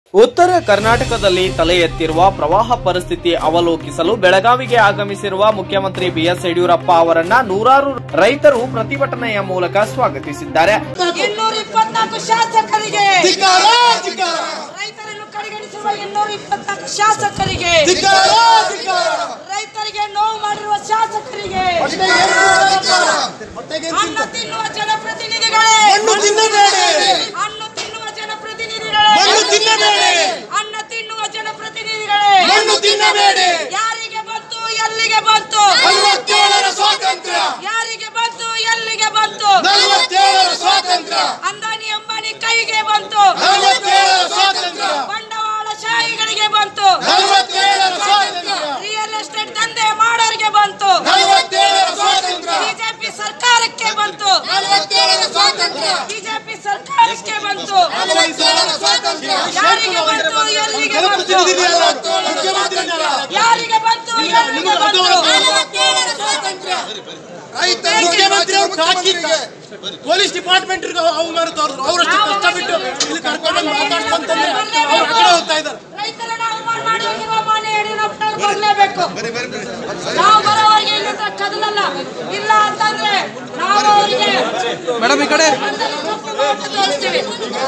ಉತ್ತರ ಕರ್ನಾಟಕದಲ್ಲಿ ತಲೆ ಎತ್ತಿರುವ ಪ್ರವಾಹ ಪರಿಸ್ಥಿತಿ ಅವಲೋಕಿಸಲು ಬೆಳಗಾವಿಗೆ ಆಗಮಿಸಿರುವ ಮುಖ್ಯಮಂತ್ರಿ ಬಿಎಸ್ ಯಡಿಯೂರಪ್ಪ ಅವರನ್ನ ನೂರಾರು ರೈತರು ಪ್ರತಿಭಟನೆಯ ಮೂಲಕ ಸ್ವಾಗತಿಸಿದ್ದಾರೆ ಇನ್ನೂರ ಇಪ್ಪತ್ನಾಲ್ಕು ಶಾಸಕರಿಗೆ ಧಿಕ್ಕಾರ ಧಿಕ್ಕಾರ ರೈತರನ್ನು ಕಡೆಗಣಿಸಿರುವ ಇನ್ನೂರ ಇಪ್ಪತ್ನಾಲ್ಕು ಶಾಸಕರಿಗೆ ಧಿಕ್ಕಾರ ಧಿಕ್ಕಾರ ರೈತರಿಗೆ ನೋವು ಮಾಡಿರುವ ಶಾಸಕರಿಗೆ ಹೊಟ್ಟೆಗೆ ಏನು ಧಿಕ್ಕಾರ? ಹೊಟ್ಟೆಗೆ ಏನು ಅನ್ನ ತಿಂತ? ತಿನ್ನುವ ಜನಪ್ರತಿನಿಧಿಗಳೇ ಮಣ್ಣು ತಿನ್ನಬೇಡಿ ಅನ್ನ ತಿನ್ನುವ ಜನಪ್ರತಿನಿಧಿಗಳೇ ಮಣ್ಣು ತಿನ್ನಬೇಡಿ ಅನ್ನ ತಿನ್ನುವ ಜನಪ್ರತಿನಿಧಿಗಳೇ ಮಣ್ಣು ತಿನ್ನಬೇಡಿ ಯಾರಿಗೆ ಬಂತು ಎಲ್ಲಿಗೆ ಬಂತು ನಲವತ್ತೇಳರ ಸ್ವಾತಂತ್ರ್ಯ ಯಾರಿಗೆ ಬಂತು ಎಲ್ಲಿಗೆ ಬಂತು ನಲವತ್ತೇಳರ ಸ್ವಾತಂತ್ರ್ಯ ಅಂದಾನಿ ಅಂಬಾನಿ ಕೈಗೆ ಬಂತು ನಲವತ್ತೇಳರ ಸ್ವಾತಂತ್ರ್ಯ ಬಂಡವಾಳಶಾಹಿಗಳಿಗೆ ಬಂತು ನಲವತ್ತೇಳರ ಸ್ವಾತಂತ್ರ್ಯ ರಿಯಲ್ ಎಸ್ಟೇಟ್ ದಂಧೆ ಮಾಡೋರಿಗೆ ಬಂತು ನಲವತ್ತೇಳರ ಸ್ವಾತಂತ್ರ್ಯ ಬಿಜೆಪಿ ಸರ್ಕಾರಕ್ಕೆ ಬಂತು ನಲವತ್ತೇಳರ ಸ್ವಾತಂತ್ರ್ಯ ಬಿಜೆಪಿ ಸರ್ಕಾರಕ್ಕೆ ಬಂತು ನಲವತ್ತೇಳರ ಸ್ವಾತಂತ್ರ್ಯ ಯಾರಿಗೆ ಬಂತು ಎಲ್ಲಿಗೆ ಬಂತು ಜನಪ್ರತಿನಿಧಿಯಲ್ಲ, ಮುಖ್ಯಮಂತ್ರಿಗಳಲ್ಲ. ಯಾರಿಗೆ ಬಂತು ಎಲ್ಲಿಗೆ ಬಂತು ನಲವತ್ತೇಳರ ಸ್ವಾತಂತ್ರ್ಯ ರೈತ ಮುಖ್ಯಮಂತ್ರಿ ಅವರು ಕಾಕಿಗೆ ಪೊಲೀಸ್ ಡಿಪಾರ್ಟ್ಮೆಂಟ್ ಅವಮಾನ ತೋರಿದ್ರು ಅವರಷ್ಟು ಕಷ್ಟ ಬಿಟ್ಟು ಇಲ್ಲಿ ಕರ್ಕೊಂಡು ಮಾತಾಡ್ಕೊಂತಂದ್ರೆ ಅವ್ರು ಆ ಕಡೆ ಹೋಗ್ತಾ ಇದ್ದಾರೆ ರೈತರನ್ನ ಅವಮಾನ ಮಾಡಿ ಹೋಗಿರುವ ಮಾನ್ಯ ಯಡಿಯೂರಪ್ಪನವ್ರು ಬರ್ಲೇಬೇಕು ನಾವು ಬರೋವರೆಗೆ ಇಲ್ಲಿಂದ ಕದಲಲ್ಲ ಇಲ್ಲ ಅಂತಂದ್ರೆ ನಾವು ಅವರಿಗೆ ಮೇಡಮ್ ಈ ಕಡೆ ತೋರಿಸ್ತೀವಿ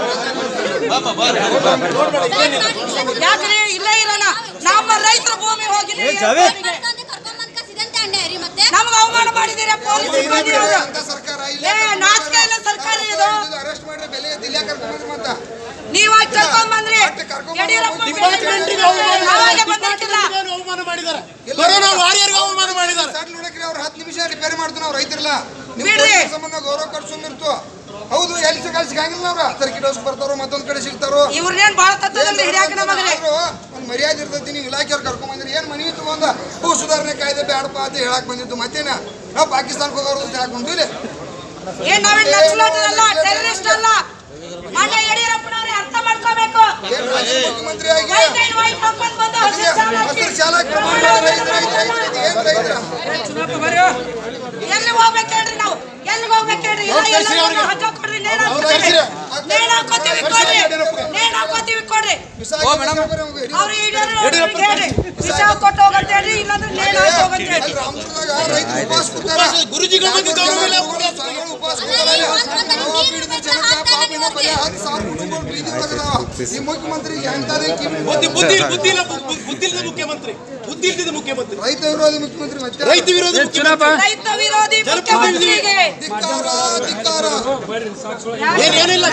ಯಾಕ್ರಿ ಇಲ್ಲೇ ಇರೋಣ ನಮ್ಮ ರೈತರ ಭೂಮಿ ಹೋಗಿ ನಮ್ಗೆ ಅವಮಾನ ಮಾಡಿದ್ದೀರಾ ಪೊಲೀಸ್ ಸಿಬ್ಬಂದಿ ಅವರು ಏ ನಾಚಿಕೆ ಇಲ್ಲ ಸರ್ಕಾರ ಇದು ಅರೆಸ್ಟ್ ಮಾಡ್ರಿ ಬೆಲೆ ದಿಲ್ಲ ಕರ್ಕೊಂಡ್ ಮತ್ತ ನೀವಾಗಿ ಕರ್ಕೊಂಡ್ ಬಂದ್ರಿ ಯಡಿಯೂರಪ್ಪ ಡಿಪಾರ್ಟ್ಮೆಂಟ್ಗೆ ಅವಮಾನ ನಾವಾಗೆ ಬಂದಿರ್ತಿಲ್ಲ ಡಿಪಾರ್ಟ್ಮೆಂಟ್ಗೆ ಅವಮಾನ ಮಾಡಿದ್ದಾರೆ ಕೊರೋನಾ ವಾರಿಯರ್ಗೆ ಅವಮಾನ ಮಾಡಿದ್ದಾರೆ ಸಡ್ಲ್ ನೋಡಕ್ರಿ ಅವ್ರು ಹತ್ತು ನಿಮಿಷ ರಿಪೇರಿ ಮಾಡ್ತು ನಾವು ರೈತರಲ್ಲ ನಿಮ್ ಬಿಡ್ರಿ. ಪೊಲೀಸ್ ಸಂಬಂಧ ಗೌರವ ಕೊಡ್ಸೊಂದಿರ್ತು ಹೌದು ಎಲ್ಲಿ ಸಿಗಲ್ ಸಿಗಂಗಿಲ್ಲ ಅವ್ರ ಸರ್ಕಿಟ್ ಹೌಸ್ ಬರ್ತಾರೋ ಮತ್ತೊಂದ್ ಕಡೆ ಸಿಗ್ತಾರೋ ಇವ್ರನ್ನೇನ್ ಬಾಳ ತತ್ವದಲ್ಲಿ ಹಿಡಿಯಾಕ ನಮಗ್ರಿ ಆದ್ರೂ ಒಂದ್ ಮರ್ಯಾದೆ ಇರ್ತೈತಿ ನೀವು ಇಲಾಖೆಯವ್ರು ಕರ್ಕೊಂಡ್ ಬಂದ್ರಿ ಏನ್ ಮನವಿ ತಗೊಂಡ ಭೂ ಸುಧಾರಣೆ ಕಾಯ್ದೆ ಬೇಡಪ್ಪ ಅಂತ ಹೇಳಕ್ ಬಂದಿದ್ದು ಮತ್ತೇನ ನಾವು ಪಾಕಿಸ್ತಾನಕ್ಕೆ ಹೋಗೋರು ಅಂತ ಹೇಳಕ್ ಬಂದಿಲ್ಲ ಏನ್ ನಾವೇನ್ ನಕ್ಸಲೈಟರಲ್ಲ ಟೆರರಿಸ್ಟ್ ಅಲ್ಲ ಮಾನ್ಯ ಯಡಿಯೂರಪ್ಪನವ್ರೆ ಅರ್ಥ ಮಾಡ್ಕೋಬೇಕು ಏನ್ ರಾಜ್ಯ ಮುಖ್ಯಮಂತ್ರಿ ಆಗಿ ವೈಟ್ ಅಂಡ್ ವೈಟ್ ಹಾಕೊಂಡ್ ಬಂದು ಹಸಿರು ಶಾಲ್ ಹಾಕಿ ಹಸಿರು ಶಾಲೆ ಹಾಕಿ ಪ್ರಮಾಣ ರೈತ ರೈತ ರೈತ ಏನ್ ರೈತರ ಎಲ್ಲಿ ಹೋಗ್ಬೇಕು ಹೇಳ್ರಿ ನಾವು ಎಲ್ಲಿಗೆ ಹೋಗ್ಬೇಕು ಹೇಳ್ರಿ ಇಲ್ಲ ಅವ್ರು ಕಳ್ಸಿ ಎಲ್ಲ ಅವ್ರಿಗೆ. ಹಗ್ಗ ಕೊಡ್ರಿ ನೇಣ್ ಅವ್ರು ಹಾಕ್ಕೊಡ್ರಿ ಕಳ್ಸಿ. ನೇಣ್ ಹಾಕೋತೀವಿ ಕೊಡ್ರಿ ನೇಣ್ ಹಾಕೋತೀವಿ ಕೊಡ್ರಿ ಅವ್ರು ಹಿಡಿಯೋರು ಹೇಳ್ರಿ ವಿಷ ಕೊಟ್ಟು ಹೋಗಂತ ಹೇಳ್ರಿ ಇಲ್ಲಾಂದ್ರೆ ನೇಣ್ ಹಾಕಿ ಹೋಗಂತ ಹೇಳ್ರಿ ರಾಮದುರ್ಗದಾಗ ರೈತರು ಉಪವಾಸ ಕೂತಾರ. ಗುರುಜಿಗಳು ಬಂದು ಗೌರವ ಇಲ್ಲ. ಸಂಘಗಳು ಉಪವಾಸ ಕೂತಾರಲ್ಲ. ಪ್ರವಾಹ ಪೀಡಿತ ಜನಕ್ಕ ಪಾಪ ಇನ್ನೂ ಬರೀ ಹತ್ತು ಸಾವಿರ ಕುಟುಂಬಗಳು ಬೀದಿಗೊಳಗದಾವ. ಈ ಮುಖ್ಯಮಂತ್ರಿ ಎಂತದೇ ಕಿವಿ ಬುದ್ಧಿ ಬುದ್ಧಿ ಬುದ್ಧಿ ಇಲ್ಲ ಬು- ಬುದ್ಧಿ ಇಲ್ಲದ ಮುಖ್ಯಮಂತ್ರಿ ಬುದ್ಧಿ ಇಲ್ಲದ ಮುಖ್ಯಮಂತ್ರಿ ರೈತ ವಿರೋಧಿ ಮುಖ್ಯಮಂತ್ರಿ ಮತ್ತೆ ರೈತ ವಿರೋಧಿ ಮುಖ್ಯಮಂತ್ರಿ ರೈತ ವಿರೋಧಿ ಮುಖ್ಯಮಂತ್ರಿಗೆ ಧಿಕ್ಕಾರ ಧಿಕ್ಕಾರ ಏನ್ ಏನಿಲ್ಲ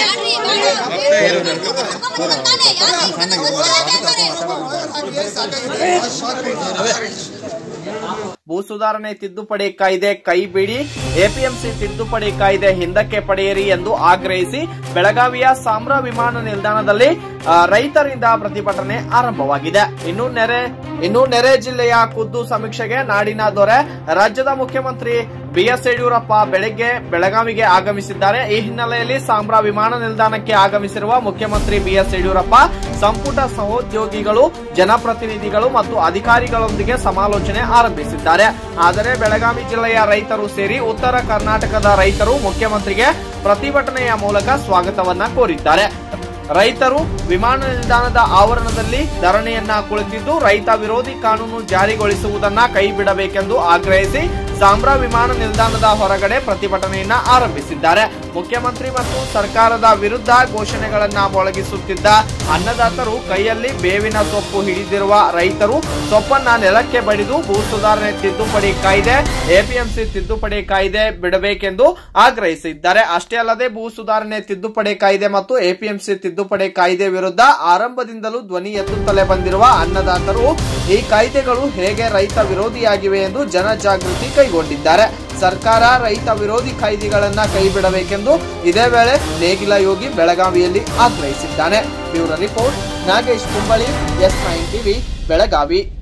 ಭೂ ಸುಧಾರಣೆ ತಿದ್ದುಪಡಿ ಕಾಯ್ದೆ ಕೈ ಬಿಡಿ ಎಪಿಎಂಸಿ ತಿದ್ದುಪಡಿ ಕಾಯ್ದೆ ಹಿಂದಕ್ಕೆ ಪಡೆಯಿರಿ ಎಂದು ಆಗ್ರಹಿಸಿ ಬೆಳಗಾವಿಯ ಸಾಮ್ರಾ ವಿಮಾನ ನಿಲ್ದಾಣದಲ್ಲಿ ಆ, ರೈತರಿಂದ ಪ್ರತಿಭಟನೆ ಆರಂಭವಾಗಿದೆ ಇನ್ನು ನೆರೆ ಇನ್ನು ನೆರೆ ಜಿಲ್ಲೆಯ ಖುದ್ದು ಸಮೀಕ್ಷೆಗೆ ನಾಡಿನ ದೊರೆ ರಾಜ್ಯದ ಮುಖ್ಯಮಂತ್ರಿ ಬಿಎಸ್ ಯಡಿಯೂರಪ್ಪ ಬೆಳಗ್ಗೆ ಬೆಳಗಾವಿಗೆ ಆಗಮಿಸಿದ್ದಾರೆ ಈ ಹಿನ್ನೆಲೆಯಲ್ಲಿ ಸಾಮ್ರಾ ವಿಮಾನ ನಿಲ್ದಾಣಕ್ಕೆ ಆಗಮಿಸಿರುವ ಮುಖ್ಯಮಂತ್ರಿ ಬಿಎಸ್ ಯಡಿಯೂರಪ್ಪ ಸಂಪುಟ ಸಹೋದ್ಯೋಗಿಗಳು ಜನಪ್ರತಿನಿಧಿಗಳು ಮತ್ತು ಅಧಿಕಾರಿಗಳೊಂದಿಗೆ ಸಮಾಲೋಚನೆ ಆರಂಭಿಸಿದ್ದಾರೆ ಆದರೆ ಬೆಳಗಾವಿ ಜಿಲ್ಲೆಯ ರೈತರು ಸೇರಿ ಉತ್ತರ ಕರ್ನಾಟಕದ ರೈತರು ಮುಖ್ಯಮಂತ್ರಿಗೆ ಪ್ರತಿಭಟನೆಯ ಮೂಲಕ ಸ್ವಾಗತವನ್ನ ಕೋರಿದ್ದಾರೆ ರೈತರು ವಿಮಾನ ನಿಲ್ದಾಣದ ಆವರಣದಲ್ಲಿ ಧರಣಿಯನ್ನ ಕುಳಿತಿದ್ದು ರೈತ ವಿರೋಧಿ ಕಾನೂನು ಜಾರಿಗೊಳಿಸುವುದನ್ನ ಕೈಬಿಡಬೇಕೆಂದು ಆಗ್ರಹಿಸಿ ಸಾಂಬ್ರಾ ವಿಮಾನ ನಿಲ್ದಾಣದ ಹೊರಗಡೆ ಪ್ರತಿಭಟನೆಯನ್ನ ಆರಂಭಿಸಿದ್ದಾರೆ ಮುಖ್ಯಮಂತ್ರಿ ಮತ್ತು ಸರ್ಕಾರದ ವಿರುದ್ಧ ಘೋಷಣೆಗಳನ್ನ ಮೊಳಗಿಸುತ್ತಿದ್ದ ಅನ್ನದಾತರು ಕೈಯಲ್ಲಿ ಬೇವಿನ ಸೊಪ್ಪು ಹಿಡಿದಿರುವ ರೈತರು ಸೊಪ್ಪನ್ನ ನೆಲಕ್ಕೆ ಬಡಿದು ಭೂ ಸುಧಾರಣೆ ತಿದ್ದುಪಡಿ ಕಾಯ್ದೆ ಎಪಿಎಂಸಿ ತಿದ್ದುಪಡಿ ಕಾಯ್ದೆ ಬಿಡಬೇಕೆಂದು ಆಗ್ರಹಿಸಿದ್ದಾರೆ ಅಷ್ಟೇ ಅಲ್ಲದೆ ಭೂ ಸುಧಾರಣೆ ತಿದ್ದುಪಡಿ ಕಾಯ್ದೆ ಮತ್ತು ಎಪಿಎಂಸಿ ತಿದ್ದುಪಡಿ ಕಾಯ್ದೆ ವಿರುದ್ಧ ಆರಂಭದಿಂದಲೂ ಧ್ವನಿ ಎತ್ತುತ್ತಲೇ ಬಂದಿರುವ ಅನ್ನದಾತರು ಈ ಕಾಯ್ದೆಗಳು ಹೇಗೆ ರೈತ ವಿರೋಧಿಯಾಗಿವೆ ಎಂದು ಜನಜಾಗೃತಿ ಕೈಗೊಂಡಿದ್ದಾರೆ ಸರ್ಕಾರ ರೈತ ವಿರೋಧಿ ಕಾಯ್ದೆಗಳನ್ನ ಕೈಬಿಡಬೇಕೆಂದು ಇದೇ ವೇಳೆ ನೇಗಿಲ ಯೋಗಿ ಬೆಳಗಾವಿಯಲ್ಲಿ ಆಗ್ರಹಿಸಿದ್ದಾನೆ bureau report Nagesh Kumbali S nine TV Belagavi